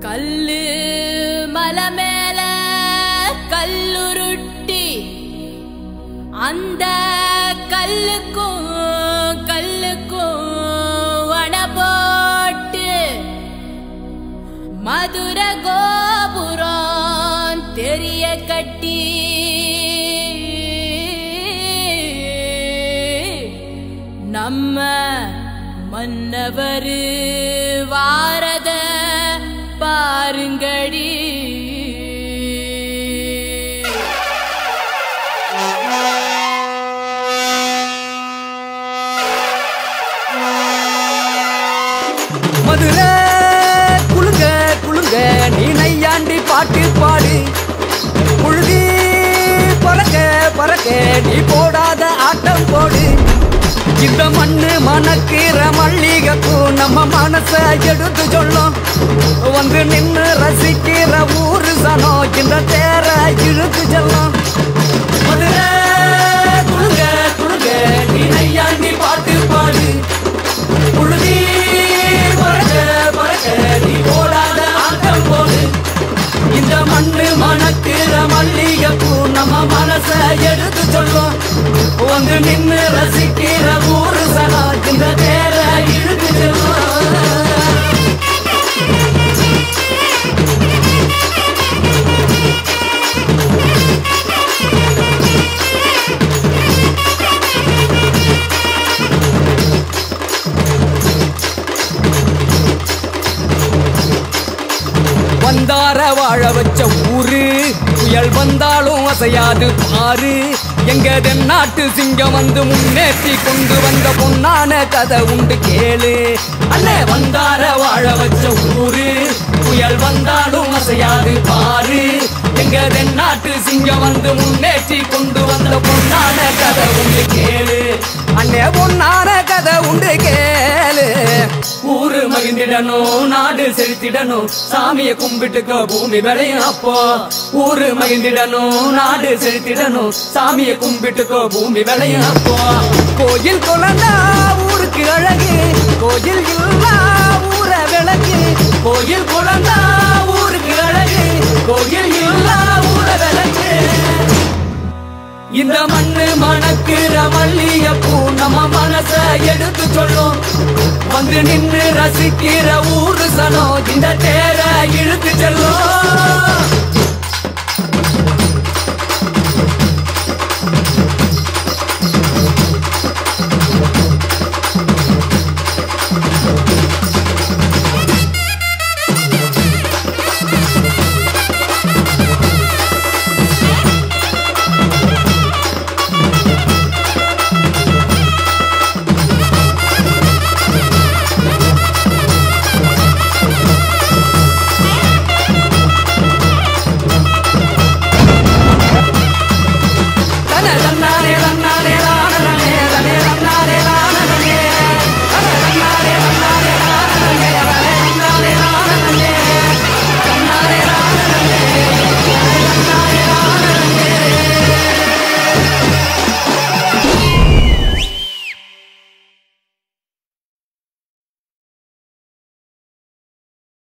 கல்லு மலை மேல கல்லுருட்டி அந்த கல்லுக்கும் கல்லுக்கும் வட போட்டு மதுர கோபுரம் தெரிய கட்டி நம்ம மன்னவர் வாரத பாருங்கடி மதுரை குலுங்க குலுங்க நீ நையாண்டி பாட்டு பாடு புழுதி பறக்க பறக்க நீ போடாத ஆட்டம் போடு இந்த மண்ணு மணக்கிற மல்லிகைப்பூ நம்ம மனச எடுத்து சொல்லும் வந்து நின்னு ரசிக்கிற ஊரு சனம் இந்த தேர இழுத்து செல்லும் மதுரை குலுங்க குலுங்க நீ நையாண்டி பாட்டு பாடு புழுதி பறக்க பறக்க நீ போடாத ஆட்டம் போடு இந்த மண்ணு மணக்கிற மல்லிகைப்பூ நம்ம மனச எடுத்து சொல்லும் வந்து நின்னு ரசிக்கிற ஊரு சனா இந்த தேர இழுத்து செல்லும் வந்தார வாழ வச்ச ஊரு புயல் வந்தாலும் அசையாது பாரு எங்க தென்னாட்டு சிங்கம் வந்து முன்னேற்றி கொண்டு வந்த பொன்னான கதை உண்டு கேளு அண்ணே வந்தார வாழ வச்ச ஊரு புயல் வந்தாலும் அசையாது பாரு எங்க தென்னாட்டு சிங்கம் வந்து முன்னேற்றி கொண்டு வந்த பொன்னான கதை உண்டு கேளு அண்ணே பொன்னான கதை உண்டு கேளு ஊரு மகிழ்ந்திடணும் நாடு செலுத்திடணும் சாமிய கும்பிட்டுக்கோ பூமி விளையும் அப்போ ஊரு மகிழ்ந்திடணும் நாடு செலுத்திடணும் சாமிய கும்பிட்டுக்கோ பூமி விளையும் அப்போ கோயில் குழந்தா ஊருக்கு அழகு கோயில் இல்லா ஊர விளக்கு கோயில் குழந்தா ஊருக்கு அழகு கோயில் இல்லா ஊர விளக்கு இந்த மண்ணு மணக்கிற மல்லிகைப்பூ நம்ம மனச எடுத்து சொல்லும் வந்து நின்னு ரசிக்கிற ஊரு சனம் இந்த தேர இழுத்து செல்லும் தன தன்ன